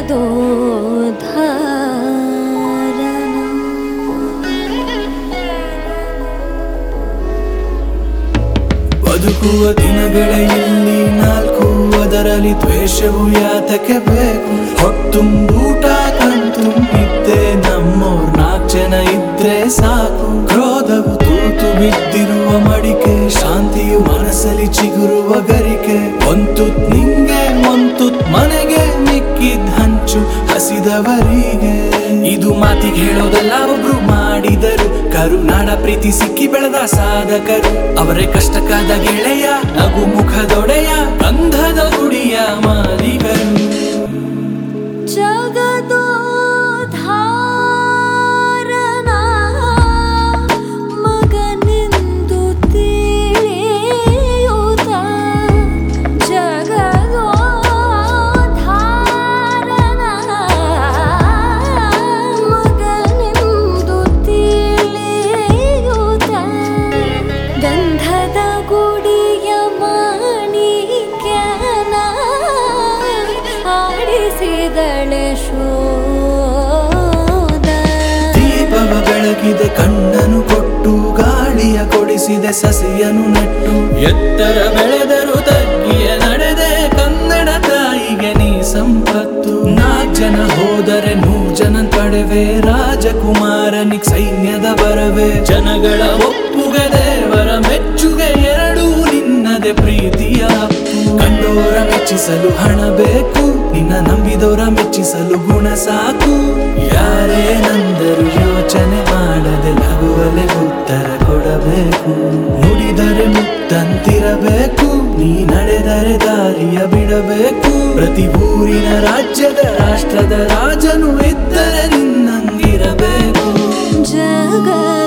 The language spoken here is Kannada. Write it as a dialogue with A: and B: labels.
A: ಬದುಕುವ ದಿನಗಳೇ ಇಲ್ಲಿ ನಾಲ್ಕು ಅದರಲ್ಲಿ ದ್ವೇಷವು ಯಾತಕ್ಕೆ ಬೇಕು ಹೊತ್ತುಂಬೂಟ ಕಣ್ತುಂಬಿದ್ದೆ ನಮ್ಮೋರ್ ನಾಲ್ಕು ಜನ ಇದ್ರೆ ಸಾಕು ಕ್ರೋಧವು ತೂತು ಬಿದ್ದಿರುವ ಮಡಿಕೆ ಶಾಂತಿಯು ಮನಸ್ಸಲ್ಲಿ ಚಿಗುರುವ ಗರಿಕೆ ಒಂತುತ್ ನಿಂಗೆ ಒಂತುತ್ ಮನೆಗೆ ಮಿಕ್ಕಿದ್ ಹಂಚು ಹಸಿದವರಿಗೆ ಇದು ಮಾತಿಗೆ ಹೇಳೋದಲ್ಲ ಒಬ್ರು ಮಾಡಿದರು ಕರುನಾಡ ಪ್ರೀತಿ ಸಿಕ್ಕಿ ಬೆಳೆದ ಸಾಧಕರು ಅವರೇ ಕಷ್ಟಕ್ಕಾದ ಗೆಳೆಯ ನಗು ಮುಖದೊಡೆಯ ಗಂಧದ ಗುಡಿಯ ಮಾಲೀಕರು
B: ಜಗದೋಧಾರನ ಮಗನೆಂದು ತಿಳಿಯುತ್ತ ಜಗದೋಧಾರನ ಮಗನೆಂದು ತಿಳಿಯುತ್ತ ಗಂಧದ ಗುಡಿಯ ಮಾಣಿಕ್ಯನ ಆಡಿಸಿದಳೆ ಶೋಧ
A: ದೀಪವ ಬೆಳಗಿದೆ ಕಣ್ಣನು ಕೊಟ್ಟು ಗಾಳಿಯ ಕೊಡಿಸಿದೆ ಸಸಿಯನು ನೆಟ್ಟು ಎತ್ತರ ಬೆಳೆದರು ತಗ್ಗಿಯ ನಡೆದೆ ಕನ್ನಡ ತಾಯಿಗೆ ನೀ ಸಂಪತ್ತು ನಾಲ್ಕು ಜನ ಹೋದರೆ ನೂರು ಜನ ಪಡೆವೆ ರಾಜಕುಮಾರನಿಗ್ ಸೈನ್ಯದ ಬರವೆ ಜನಗಳ ಒಪ್ಪುಗೆ ದೇವರ ಮೆಚ್ಚುಗೆ ಎರಡೂ ನಿನ್ನದೆ ಪ್ರೀತಿಯ ಅಪ್ಪು ಕಂಡೋರ ಮೆಚ್ಚಿಸಲು ಹಣ ಬೇಕು ನಿನ್ನ ನಂಬಿದೋರ ಮೆಚ್ಚಿಸಲು ಗುಣ ಸಾಕು ಯಾರೇನಂದರು ಯೋಚನೆ ಮಾಡದೆ ನಗುವಲೆ ಉತ್ತರ ಕೊಡಬೇಕು ನುಡಿದರೆ ಮುತ್ತಂತಿರಬೇಕು ನೀ ನಡೆದರೆ ದಾರಿಯ ಬಿಡಬೇಕು ಪ್ರತಿ ಊರಿನ ರಾಜ್ಯದ ರಾಷ್ಟ್ರದ ರಾಜನು ಇದ್ದರೆ ನಿನ್ನಂಗಿರಬೇಕು
B: ಜಗದ